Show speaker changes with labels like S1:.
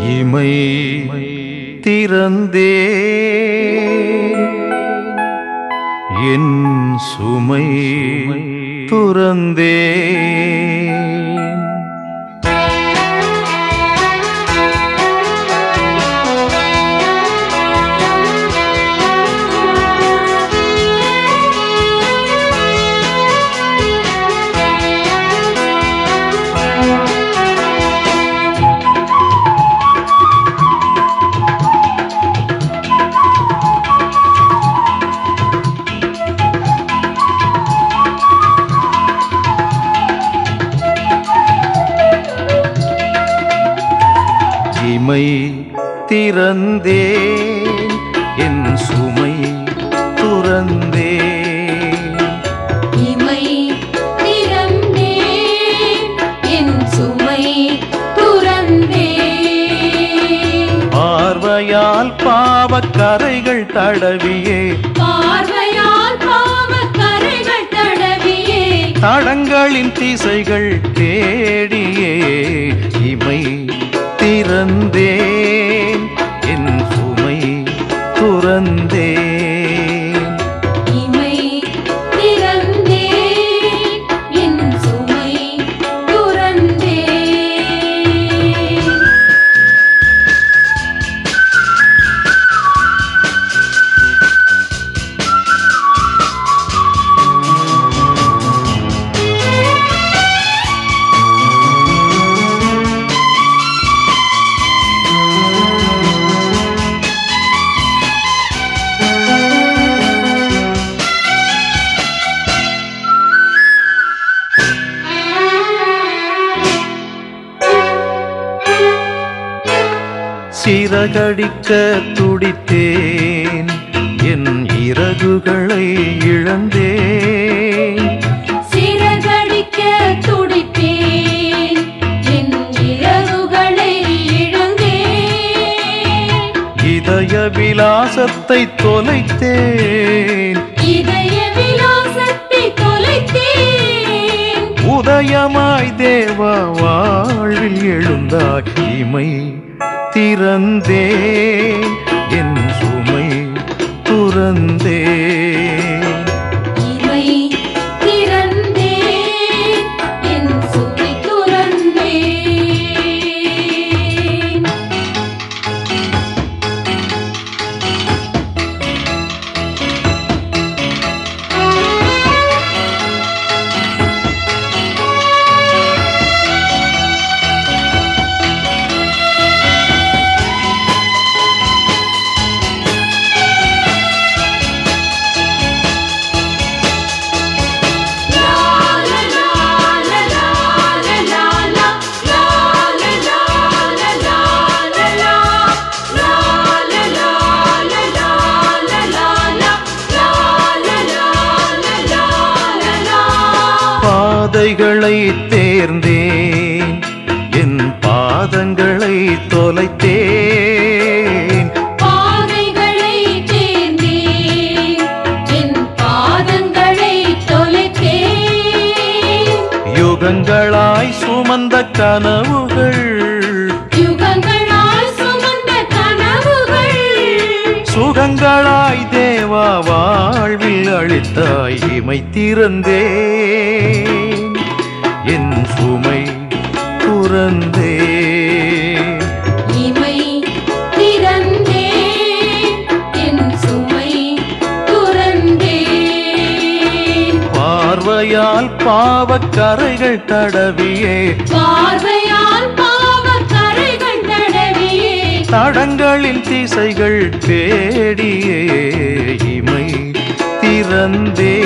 S1: இமை திறந்தே என் சுமை துறந்தே இமை திறந்தே என் சுமை துறந்தே
S2: இமை திறந்தே என் சுமை துறந்தே
S1: பார்வையால் பாவக் கரைகள் தடவியே
S2: பார்வையால் பாவக் கரைகள் தடவியே
S1: தடங்களின் திசைகள் தேடியே இமை திறந்தேன் என் சுமை துறந்தேன்
S2: இமை திறந்தே என் சுமை துறந்தே
S1: சிறகடிக்க துடித்தேன் என் இறகுகளை இழந்தேன்
S2: சிறகடிக்க துடித்தேன் என் இரவுகளை இழந்தேன்
S1: இதய விலாசத்தை தொலைத்தேன்
S2: இதய விலாசத்தை தொலைத்தேன்
S1: உதயமாய் தேவா வாழ்வில் எழுந்தாய் இமை திறந்தேன் என் சுமை துறந்தேன்
S2: இமை திறந்தேன் என் சுமை துறந்தேன்
S1: பாதைகளை தேர்ந்தேன் என் பாதங்களை தொலைத்தேன்
S2: பாதைகளை சேர்ந்தேன் என் பாதங்களை தொலைத்தேன்
S1: யுகங்களாய் சுமந்த கனவுகள்
S2: யுகங்களால் சுமந்த கனவுகள்
S1: சுகங்களாய் தேவா வாழ்வில் அளித்தாய் இமை திறந்தேன் என் சுமை துறந்தேன்
S2: இமை திறந்தேன் என் சுமை துறந்தேன்
S1: பார்வையால் பாவக் கரைகள் தடவியே
S2: பார்வையால் பாவக் கரைகள் தடவியே
S1: தடங்களின் திசைகள் தேடியே இமை திறந்தே